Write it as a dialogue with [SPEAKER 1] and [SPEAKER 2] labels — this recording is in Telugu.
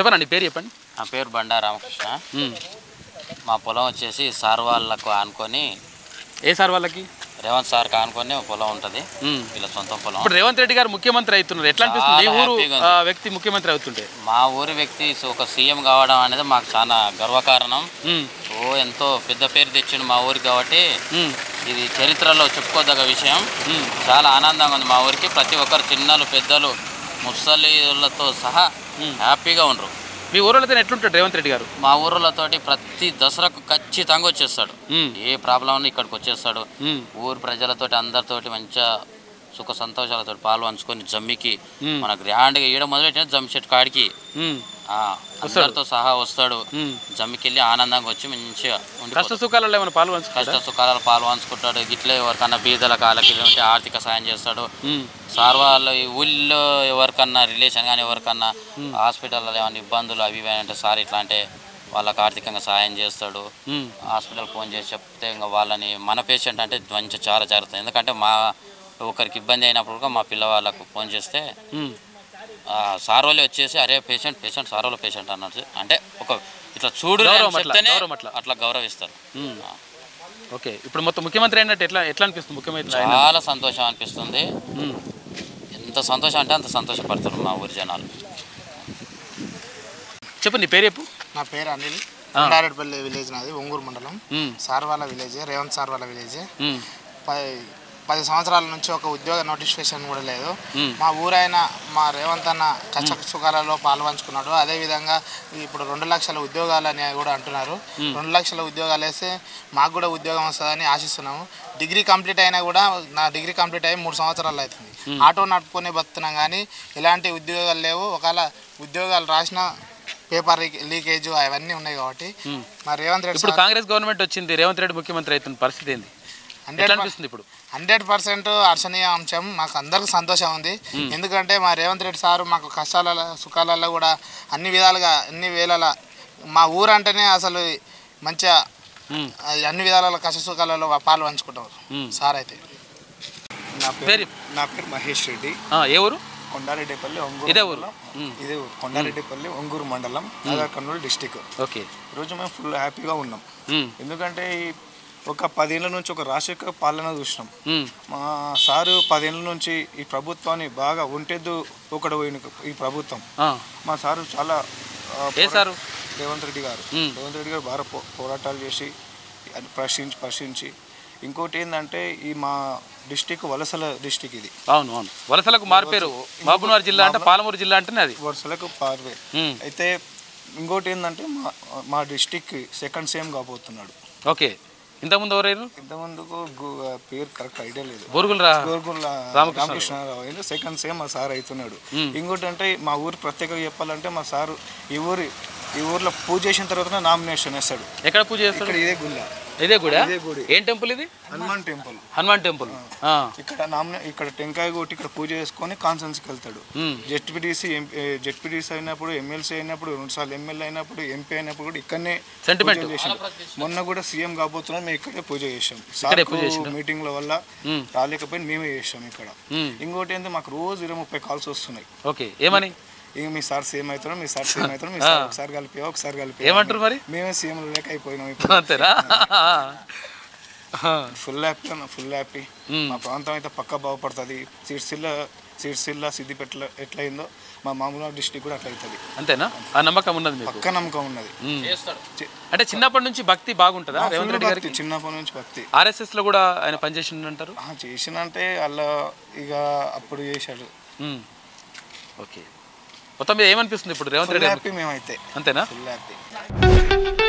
[SPEAKER 1] చెప్పండి పేరు చెప్పండి
[SPEAKER 2] నా పేరు బండా రామకృష్ణ
[SPEAKER 1] ఉమ్.
[SPEAKER 2] మా పొలం వచ్చేసి సార్ వాళ్ళకు ఆనుకొని
[SPEAKER 1] ఏ సార్ వాళ్ళకి
[SPEAKER 2] రేవంత్ సార్కి ఆనుకొని ఒక పొలం ఉంటుంది
[SPEAKER 1] ఉమ్.
[SPEAKER 2] వీళ్ళ సొంత పొలం
[SPEAKER 1] ఇప్పుడు రేవంత్ రెడ్డి గారు ముఖ్యమంత్రి అవుతున్నారు ఎట్లా అనిపిస్తుంది మీ
[SPEAKER 2] చాలా
[SPEAKER 1] ఊరు
[SPEAKER 2] హ్యాపీగా ఉంది.
[SPEAKER 1] ఆ, వ్యక్తి ముఖ్యమంత్రి అవుతుంటే
[SPEAKER 2] మా ఊరి వ్యక్తి ఒక సీఎం కావడం అనేది మాకు చాలా గర్వకారణం
[SPEAKER 1] ఉమ్.
[SPEAKER 2] ఓ ఎంతో పెద్ద పేరు తెచ్చిండు మా ఊరికి కాబట్టి
[SPEAKER 1] ఉమ్.
[SPEAKER 2] ఇది చరిత్రలో చెప్పుకోదగ్గ విషయం
[SPEAKER 1] ఉమ్.
[SPEAKER 2] చాలా ఆనందంగా ఉంది మా ఊరికి ప్రతి ఒక్కరు చిన్నలు పెద్దలు ముసలిలతో సహా హ్యాపీగా ఉండరు
[SPEAKER 1] మీ ఊరిలో ఎట్లుంటాడు రేవంత్ రెడ్డి గారు
[SPEAKER 2] మా ఊర్లతోటి ప్రతి దసరాకు ఖచ్చితంగా వచ్చేస్తాడు
[SPEAKER 1] ఉమ్.
[SPEAKER 2] ఏ ప్రాబ్లం ఉన్నా ఇక్కడికి వచ్చేస్తాడు
[SPEAKER 1] ఉమ్.
[SPEAKER 2] ఊరు ప్రజలతోటి అందరితోటి మంచిగా సుఖ సంతోషాలతో పాలు పంచుకొని జమ్మికి
[SPEAKER 1] ఉమ్.
[SPEAKER 2] మన గ్రాండ్గా ఈడ మొదలెట్టిన జమ్మి చెట్టు కాడికి
[SPEAKER 1] ఉమ్.
[SPEAKER 2] ఆ, అందరితో సహా వస్తాడు
[SPEAKER 1] ఉమ్.
[SPEAKER 2] జమ్మికి వెళ్ళి ఆనందంగా వచ్చి మంచిగా
[SPEAKER 1] కష్ట
[SPEAKER 2] ఉండిపోతాడు.
[SPEAKER 1] సుఖాలలో ఏమైనా పాలు
[SPEAKER 2] కష్ట
[SPEAKER 1] పంచుకుంటారా
[SPEAKER 2] సుఖాలలో పాలు పంచుకుంటాడు గిట్లే ఎవరికన్నా బీదల కాళ్ళకి ఉంటే ఆర్థిక సాయం చేస్తాడు
[SPEAKER 1] ఉమ్.
[SPEAKER 2] సార్ వాళ్ళు ఈ ఊళ్ళో ఎవరికన్నా రిలేషన్ కానీ ఎవరికన్నా హాస్పిటల్లో ఏమైనా ఇబ్బందులు అవి ఇవి అంటే సార్ ఇట్లా అంటే వాళ్ళకి ఆర్థికంగా సాయం చేస్తాడు
[SPEAKER 1] ఉమ్.
[SPEAKER 2] హాస్పిటల్ ఫోన్ చేసి చెప్తే ఇంకా వాళ్ళని మన పేషెంట్ అంటే మంచి చాలా జాగ్రత్త ఎందుకంటే మా ఒకరికి ఇబ్బంది అయినప్పుడు కూడా మా పిల్లవాళ్ళకు ఫోన్ చేస్తే
[SPEAKER 1] ఉమ్.
[SPEAKER 2] ఆ, సార్ వాళ్ళే వచ్చేసి అరే పేషెంట్ పేషెంట్ సార్ వాళ్ళ పేషెంట్ అన్నట్టు అంటే ఒక ఇట్లా చూడు
[SPEAKER 1] గౌరవం
[SPEAKER 2] అని
[SPEAKER 1] అట్లా,
[SPEAKER 2] చెప్తేనే
[SPEAKER 1] గౌరవం అట్లా.
[SPEAKER 2] అట్లా గౌరవిస్తారు
[SPEAKER 1] ఉమ్. ఓకే ఇప్పుడు మొత్తం ముఖ్యమంత్రి అయినట్టు ఎట్లా ఎట్లా అనిపిస్తుంది ముఖ్యమంత్రి అయిన
[SPEAKER 2] చాలా సంతోషం అనిపిస్తుంది
[SPEAKER 1] ఉమ్.
[SPEAKER 2] ఎంత సంతోషం అంటే అంత సంతోషపడుతున్నారు మా ఊరి జనాలు
[SPEAKER 1] చెప్పు నీ పేరు చెప్పు
[SPEAKER 3] నా పేరు అనిల్
[SPEAKER 1] ఆ.
[SPEAKER 3] కొండారెడ్డిపల్లి విలేజ్ నాది ఒంగూరు మండలం
[SPEAKER 1] ఉమ్.
[SPEAKER 3] సార్వాల విలేజ్ రేవంత్ సార్వాల విలేజ్
[SPEAKER 1] ఉమ్.
[SPEAKER 3] పది పది సంవత్సరాల నుంచి ఒక ఉద్యోగ నోటిఫికేషన్ కూడా లేదు
[SPEAKER 1] ఉమ్.
[SPEAKER 3] మా ఊరైన మా రేవంత్ అన్న కష్ట సుఖాలలో పాల్పంచుకున్నాడు అదేవిధంగా ఇప్పుడు రెండు లక్షల ఉద్యోగాలని కూడా అంటున్నారు రెండు లక్షల ఉద్యోగాలు వేస్తే మాకు కూడా ఉద్యోగం వస్తుందని ఆశిస్తున్నాము డిగ్రీ కంప్లీట్ అయినా కూడా నా డిగ్రీ కంప్లీట్ అయ్యి మూడు సంవత్సరాలు అవుతుంది ఆటో నడుపుకొని బతున్నాం కానీ ఎలాంటి ఉద్యోగాలు లేవు ఒకవేళ ఉద్యోగాలు రాసిన పేపర్ లీకేజ్ అవన్నీ ఉన్నాయి కాబట్టి మా రేవంత్ రెడ్డి
[SPEAKER 1] ఇప్పుడు కాంగ్రెస్ గవర్నమెంట్ వచ్చింది రేవంత్ రెడ్డి ముఖ్యమంత్రి అవుతున్న పరిస్థితి ఏంది ఎట్లా
[SPEAKER 3] హండ్రెడ్
[SPEAKER 1] అనిపిస్తుంది ఇప్పుడు
[SPEAKER 3] హండ్రెడ్ పర్సెంట్ హర్షణీయ అంశం మాకు అందరికి సంతోషం ఉంది ఎందుకంటే మా రేవంత్ రెడ్డి సారు మాకు కష్టాలలో సుఖాలలో కూడా అన్ని విధాలుగా అన్ని వేళల మా ఊరు అంటేనే అసలు మంచిగా
[SPEAKER 1] ఉమ్.
[SPEAKER 3] ఆ, అన్ని విధాల కష్ట సుఖాలలో పాలు పంచుకుంటారు
[SPEAKER 1] ఉమ్.
[SPEAKER 3] సార్ అయితే
[SPEAKER 4] నా
[SPEAKER 1] పేరు?
[SPEAKER 4] పేరు నా పేరు మహేష్ రెడ్డి
[SPEAKER 1] ఆ, ఏ ఊరు
[SPEAKER 4] కొండారెడ్డిపల్లి ఒంగూరు
[SPEAKER 1] ఇదే ఊరు?
[SPEAKER 4] మండలం.
[SPEAKER 1] మ్మ్.
[SPEAKER 4] ఇదే ఊరు కొండారెడ్డిపల్లి ఒంగూరు మండలం నాగర్ కర్నూలు డిస్టిక్
[SPEAKER 1] ఓకే
[SPEAKER 4] ఈరోజు మేము ఫుల్ హ్యాపీగా ఉన్నాం
[SPEAKER 1] ఉమ్.
[SPEAKER 4] ఎందుకంటే ఈ ఒక పదేళ్ళ నుంచి ఒక రాజశేఖర పాలన చూసినాం
[SPEAKER 1] ఉమ్.
[SPEAKER 4] మా సారు పదేళ్ళ నుంచి ఈ ప్రభుత్వాన్ని బాగా ఒంటెద్దు ఒకడు పోయిన ఈ ప్రభుత్వం
[SPEAKER 1] ఆ.
[SPEAKER 4] మా సారు చాలా ఆ,
[SPEAKER 1] ఏ
[SPEAKER 4] పోరా-
[SPEAKER 1] సారు
[SPEAKER 4] రేవంత్ రెడ్డి గారు
[SPEAKER 1] మ్మ్.
[SPEAKER 4] రేవంత్ రెడ్డి గారు బాగా పో- పోరాటాలు చేసి అది ప్రశ్నించి ప్రశ్నించి ఇంకోటి ఏంటంటే ఈ మా డిస్టిక్ వలసల డిస్టిక్ ఇది
[SPEAKER 1] అవును అవును వలసలకు మారిపోయారు మహబూబ్నగర్ జిల్లా అంటే పాలమూరు జిల్లా అంటేనే అది
[SPEAKER 4] వరుసలకు పార్వే
[SPEAKER 1] ఉమ్.
[SPEAKER 4] అయితే ఇంకోటి ఏంటంటే మా మా డిస్టిక్ సెకండ్ సేమ్ కాబోతున్నాడు
[SPEAKER 1] ఓకే ఇంతకుముందు ఎవరైనా
[SPEAKER 4] ఇంతమందుకు గు- పేరు కరెక్ట్ ఐడియా లేదు
[SPEAKER 1] బోరుగుల రా
[SPEAKER 4] గోర్గుల
[SPEAKER 1] రామకృష్ణ
[SPEAKER 4] రామకృష్ణరావు అయినా సెకండ్ సేమ్ మా సార్ అవుతున్నాడు ఇంకోటి అంటే మా ఊరు ప్రత్యేకంగా చెప్పాలంటే మా సారు ఈ ఊరి ఈ ఊర్లో పూజ చేసిన తర్వాత నామినేషన్ వేస్తాడు
[SPEAKER 1] ఎక్కడ పూజ చేస్తాడు
[SPEAKER 4] ఇక్కడ ఇదే గుళ్ళ
[SPEAKER 1] ఇదే గుడా
[SPEAKER 4] ఇదే గుడి.
[SPEAKER 1] ఏం టెంపుల్ ఇది
[SPEAKER 4] హనుమాన్ టెంపుల్
[SPEAKER 1] హనుమాన్ టెంపుల్ ఆ.
[SPEAKER 4] ఇక్కడ నామినే ఇక్కడ టెంకాయ కొట్టి ఇక్కడ పూజ చేసుకొని కాన్సెన్స్కి వెళ్తాడు
[SPEAKER 1] ఉమ్.
[SPEAKER 4] జెడ్పీటీసీ జెడ్పీటీసీ అయినప్పుడు ఎమ్మెల్సీ అయినప్పుడు రెండుసార్లు ఎమ్మెల్యే అయినప్పుడు ఎంపీ అయినప్పుడు కూడా ఇక్కడనే
[SPEAKER 1] Sentiment.
[SPEAKER 4] పూజ చేసాం మొన్న కూడా సీఎం కాబోతున్నాం మేము ఇక్కడే పూజ చేసాం
[SPEAKER 1] ఇక్కడే పూజ చేసిర్రా?
[SPEAKER 4] మీటింగ్ల వల్ల
[SPEAKER 1] ఉమ్.
[SPEAKER 4] రాలేకపోయినా మేమే చేసాం ఇక్కడ
[SPEAKER 1] ఉమ్.
[SPEAKER 4] ఇంకోటి ఏంటంటే మాకు రోజు ఇరవై ముప్పై కాల్స్ వస్తున్నాయి
[SPEAKER 1] ఓకే ఏమని
[SPEAKER 4] ఇక మీ సార్ సేమ్ అవుతారు మీ సార్ సేమ్ అవుతారు మీ సార్ ఒకసారి కలిపి ఒకసారి కలిపి
[SPEAKER 1] ఏమంటారు మరి?
[SPEAKER 4] మేమే సీఎం లేక అయిపోయినాం ఇప్పుడు
[SPEAKER 1] అంతేనా
[SPEAKER 4] ఫుల్ హ్యాపీ ఫుల్ హ్యాపీ
[SPEAKER 1] మ్మ్.
[SPEAKER 4] మా ప్రాంతం అయితే పక్క బాగుపడుతుంది సిరిసిల్ల సిరిసిల్ల సిద్దిపేట ఎట్లా అయిందో మా మామూలు డిస్టిక్ కూడా అట్లా అవుతుంది
[SPEAKER 1] అంతేనా ఆ నమ్మకం ఉన్నది మీకు
[SPEAKER 4] పక్క నమ్మకం ఉన్నది
[SPEAKER 1] ఉమ్.
[SPEAKER 4] చి-
[SPEAKER 1] అంటే చిన్నప్పటి నుంచి భక్తి బాగుంటుందా
[SPEAKER 4] ఆ,
[SPEAKER 1] రేవంత్
[SPEAKER 4] full
[SPEAKER 1] రెడ్డి
[SPEAKER 4] భక్తి
[SPEAKER 1] గారికి
[SPEAKER 4] చిన్నప్పటి నుంచి భక్తి
[SPEAKER 1] ఆర్ఎస్ఎస్ లో కూడా ఆయన పనిచేసిండంటారు
[SPEAKER 4] ఆ, చేసినంటే అలా ఇక అప్పుడు చేశాడు
[SPEAKER 1] ఉమ్. ఓకే మొత్తం మీద ఏమనిపిస్తుంది ఇప్పుడు రేవంత్
[SPEAKER 4] ఫుల్
[SPEAKER 1] రెడ్డి
[SPEAKER 4] హ్యాపీ మేమైతే
[SPEAKER 1] అంతేనా
[SPEAKER 4] ఫుల్ హ్యాపీ